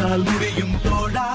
உன்னால் முடியும் தோழா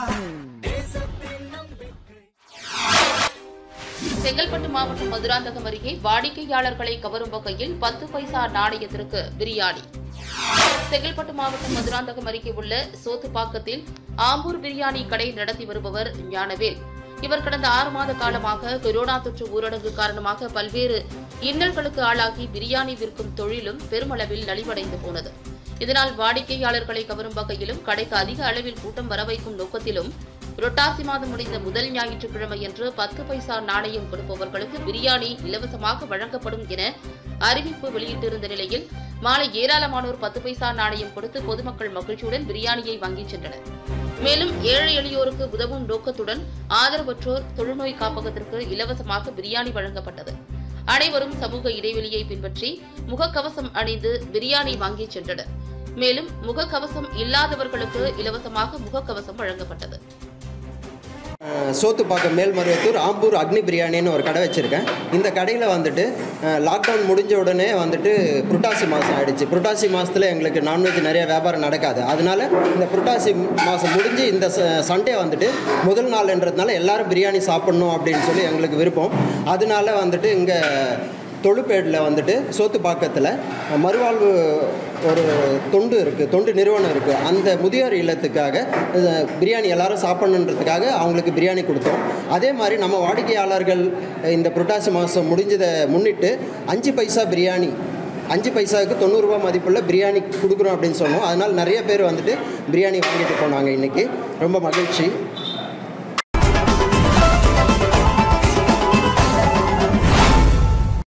செங்கல்பட்டு மாவட்டம் மதுராந்தகம் அருகே வாடிக்கையாளர்களை கவரும் வகையில் பத்து பைசா நாணயத்திற்கு பிரியாணி செங்கல்பட்டு மாவட்டம் மதுராந்தகம் அருகே உள்ள சோத்துப்பாக்கத்தில் ஆம்பூர் பிரியாணி கடை நடத்தி வருபவர் ஞானவேல் இவர் கடந்த ஆறு மாத காலமாக கொரோனா தொற்று ஊரடங்கு காரணமாக பல்வேறு இன்னல்களுக்கு ஆளாகி பிரியாணி விற்கும் தொழிலும் பெருமளவில் நலிவடைந்து போனது இதனால் வாடிக்கையாளர்களை கவரும் வகையிலும் கடைக்கு அதிக அளவில் கூட்டம் வரவைக்கும் நோக்கத்திலும் புரட்டாசி மாதம் முடிந்த முதல் ஞாயிற்றுக்கிழமையன்று பத்து பைசா நாணயம் கொடுப்பவர்களுக்கு பிரியாணி இலவசமாக வழங்கப்படும் என அறிவிப்பு வெளியிட்டிருந்த நிலையில் மாலை ஏராளமானோர் பத்து பைசா நாணயம் கொடுத்து பொதுமக்கள் மகிழ்ச்சியுடன் பிரியாணியை வாங்கிச் சென்றனர் மேலும் ஏழை எளியோருக்கு உதவும் நோக்கத்துடன் ஆதரவற்றோர் தொழுநோய் காப்பகத்திற்கு இலவசமாக பிரியாணி வழங்கப்பட்டது அனைவரும் சமூக இடைவெளியை பின்பற்றி முகக்கவசம் அணிந்து பிரியாணி வாங்கிச் சென்றனர் மேலும் முகக்கவசம் இல்லாதவர்களுக்கு இலவசமாக முகக்கவசம் வழங்கப்பட்டது அஹ் சோத்துப்பாக்கம் மேல்மருவத்தூர் ஆம்பூர் அக்னி பிரியாணின்னு ஒரு கடை வச்சுருக்கேன் இந்த கடையில் வந்துட்டு லாக்டவுன் முடிஞ்ச உடனே வந்துட்டு புரட்டாசி மாதம் ஆயிடுச்சு புரட்டாசி மாதத்தில் எங்களுக்கு நான்வெஜ் நிறைய வியாபாரம் நடக்காது அதனால இந்த புரட்டாசி மாதம் முடிஞ்சு இந்த சண்டே வந்துட்டு முதல் நாள்ன்றதுனால எல்லாரும் பிரியாணி சாப்பிட்ணும் அப்படின்னு சொல்லி எங்களுக்கு விருப்பம் அதனால வந்துட்டு இங்கே தொழுப்பேடில் வந்துட்டு சோத்துப்பாக்கத்தில் மறுவாழ்வு ஒரு தொண்டு இருக்குது தொண்டு நிறுவனம் இருக்குது அந்த முதியோர் இல்லத்துக்காக அஹ், பிரியாணி எல்லாரும் சாப்பிடணுன்றதுக்காக அவங்களுக்கு பிரியாணி கொடுத்தோம் அதே மாதிரி நம்ம வாடிக்கையாளர்கள் இந்த புரட்டாசி மாதம் முடிஞ்சதை முன்னிட்டு அஞ்சு பைசா பிரியாணி அஞ்சு பைசாவுக்கு தொண்ணூறுரூவா மதிப்புள்ள பிரியாணி கொடுக்குறோம் அப்படின்னு சொன்னோம் அதனால் நிறைய பேர் வந்துட்டு பிரியாணி வாங்கிட்டு போனாங்க இன்றைக்கி ரொம்ப மகிழ்ச்சி